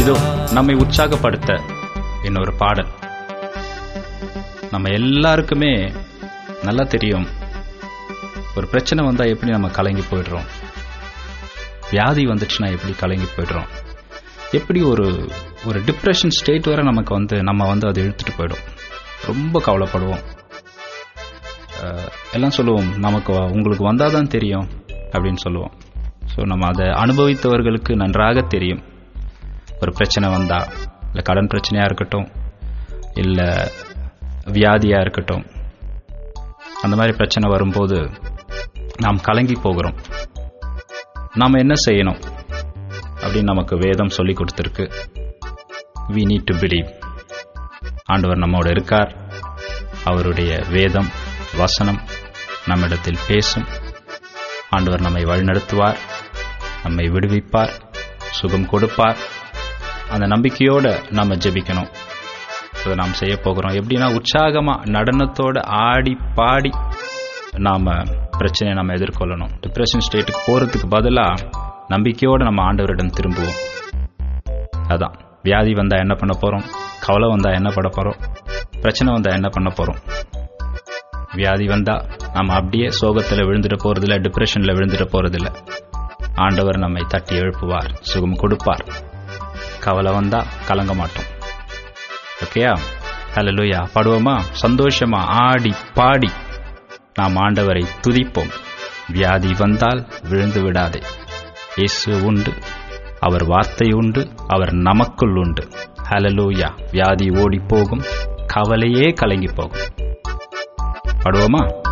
இதோ நம்மை உற்சாகப்படுத்த இன்னொரு பாடல் நம்ம எல்லாருக்குமே நல்லா தெரியும் ஒரு பிரச்சனை வந்தால் எப்படி நம்ம கலங்கி போயிடுறோம் வியாதி வந்துச்சுன்னா எப்படி கலங்கி போயிடுறோம் எப்படி ஒரு ஒரு டிப்ரெஷன் ஸ்டேட் வரை நமக்கு வந்து நம்ம வந்து அதை இழுத்துட்டு போயிடும் ரொம்ப கவலைப்படுவோம் அஹ், எல்லாம் சொல்லுவோம் நமக்கு வ- உங்களுக்கு வந்தால் தான் தெரியும் அப்படின்னு சொல்லுவோம் ஸோ நம்ம அதை அனுபவித்தவர்களுக்கு நன்றாக தெரியும் ஒரு பிரச்சனை வந்தா இல்லை கடன் பிரச்சனையாக இருக்கட்டும் இல்லை வியாதியாக இருக்கட்டும் அந்த மாதிரி பிரச்சனை வரும்போது நாம் கலங்கி போகிறோம் நாம் என்ன செய்யணும் அப்படின்னு நமக்கு வேதம் சொல்லி கொடுத்துருக்கு வி நீட் டு பிலீவ் ஆண்டவர் நம்மோடு இருக்கார் அவருடைய வேதம் வசனம் நம்மிடத்தில் பேசும் ஆண்டவர் நம்மை வழிநடத்துவார் நம்மை விடுவிப்பார் சுகம் கொடுப்பார் அந்த நம்பிக்கையோட நம்ம ஜெபிக்கணும் இதை நாம் செய்ய போகிறோம் எப்படின்னா உற்சாகமா நடனத்தோட ஆடி பாடி நாம பிரச்சனையை நம்ம எதிர்கொள்ளணும் டிப்ரெஷன் ஸ்டேட்டுக்கு போறதுக்கு பதிலா நம்பிக்கையோட நம்ம ஆண்டவரிடம் திரும்புவோம் அதான் வியாதி வந்தா என்ன பண்ண போறோம் கவலை வந்தா என்ன பண்ண போறோம் பிரச்சனை வந்தா என்ன பண்ண போறோம் வியாதி வந்தா நம்ம அப்படியே சோகத்துல விழுந்துட போறதில்ல டிப்ரெஷன்ல விழுந்துட போறதில்ல ஆண்டவர் நம்மை தட்டி எழுப்புவார் சுகம் கொடுப்பார் கவலை வந்தா கலங்க மாட்டோம் ஓகேயா ஹalleluya பாடுவோமா சந்தோஷமா ஆடி பாடி நாம் ஆண்டவரை துதிப்போம் வியாதி வந்தால் விழுந்து விடாதே இயேசு உண்டு அவர் வார்த்தை உண்டு அவர் நமக்குள் உண்டு ஹalleluya வியாதி ஓடி போகும் கவலையே கலங்கி போகும் பாடுவோமா